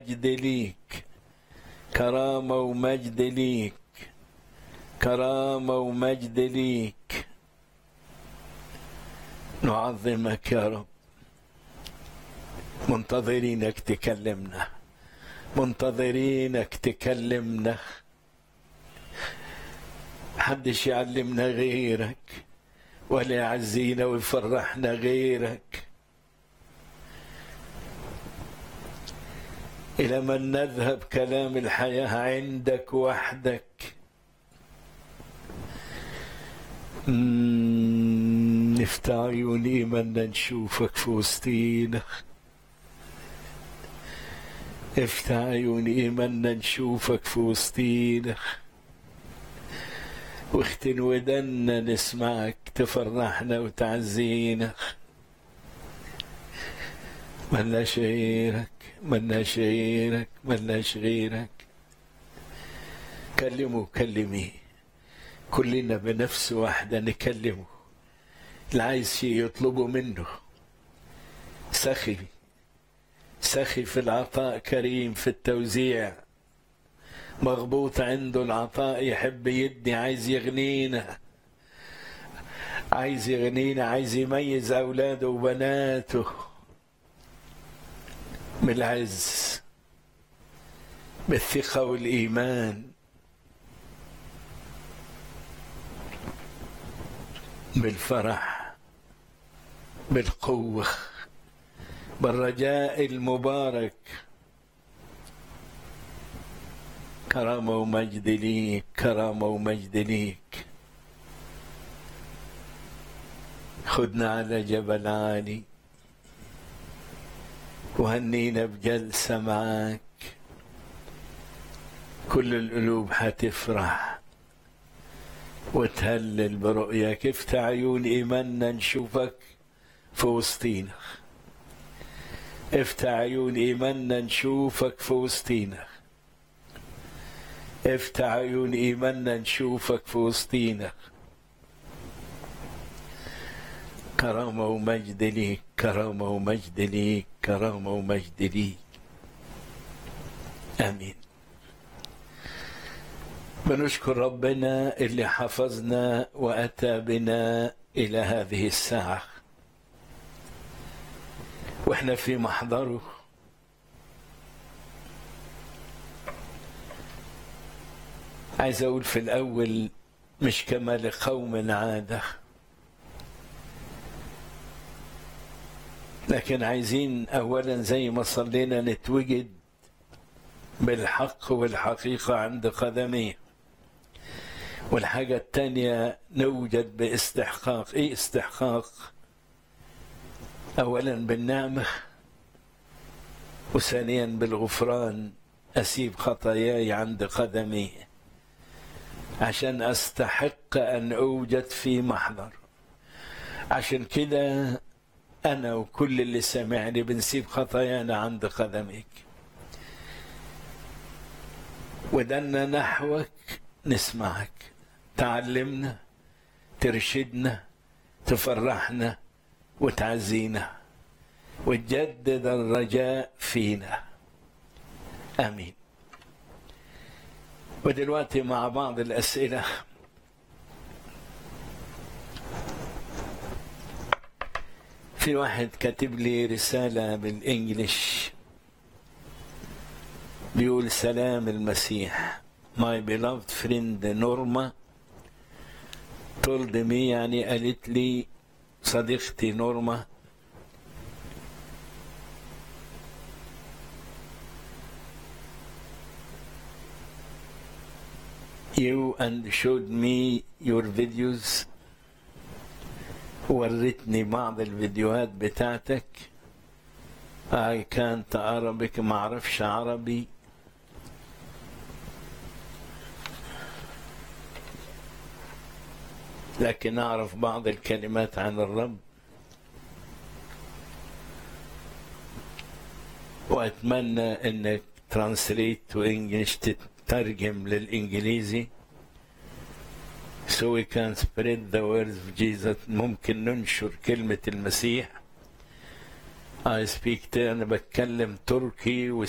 مجد ليك كرامة ومجد ليك كرامة ومجد ليك نعظمك يا رب منتظرينك تكلمنا منتظرينك تكلمنا محدش يعلمنا غيرك ولا يعزينا ويفرحنا غيرك إلى من نذهب كلام الحياة عندك وحدك مم، نفتح عيون إيماننا نشوفك في وسطينا افتح عيون إيماننا نشوفك في وسطينا واختن ودنا نسمعك تفرحنا وتعزينا ملناش غيرك ملناش غيرك ملناش غيرك كلمه كلميه كلنا بنفس واحدة نكلمه اللي عايز شيء يطلبه منه سخي سخي في العطاء كريم في التوزيع مغبوط عنده العطاء يحب يدي عايز يغنينا عايز يغنينا عايز يميز أولاده وبناته بالعز بالثقة والإيمان بالفرح بالقوة بالرجاء المبارك كرامة ومجد ليك كرامة ومجد ليك خدنا على جبل عالي وهنينا بجلسة معاك كل القلوب حتفرح وتهلل برؤياك افتح عيون ايماننا نشوفك في وسطينا افتح عيون ايماننا نشوفك في وسطينا افتح عيون ايماننا نشوفك في وسطينا كرامة ومجد ليك كرامة ومجد ليك كرامة ومجد ليك آمين بنشكر ربنا اللي حفظنا وأتى بنا إلى هذه الساعة وإحنا في محضره عايز أقول في الأول مش كما لقوم عادة لكن عايزين أولا زي ما صلينا نتوجد بالحق والحقيقة عند قدميه والحاجة الثانية نوجد باستحقاق إيه استحقاق أولا بالنعمة وثانيا بالغفران أسيب خطاياي عند قدمي عشان أستحق أن أوجد في محضر عشان كده أنا وكل اللي سمعني بنسيب خطايانا عند قدمك ودنا نحوك نسمعك تعلمنا ترشدنا تفرحنا وتعزينا وتجدد الرجاء فينا امين ودلوقتي مع بعض الاسئله في واحد كاتب لي رساله بالانجلش بيقول سلام المسيح my beloved friend نورما told me يعني قالت لي صديقتي نورما you and showed me your videos ورتني بعض الفيديوهات بتاعتك I can't Arabic ما اعرفش عربي لكن أعرف بعض الكلمات عن الرب وأتمنى أنك ترانسليت تو إنجلش تترجم للإنجليزي so we can spread the words of Jesus ممكن ننشر كلمة المسيح I speak أنا بتكلم تركي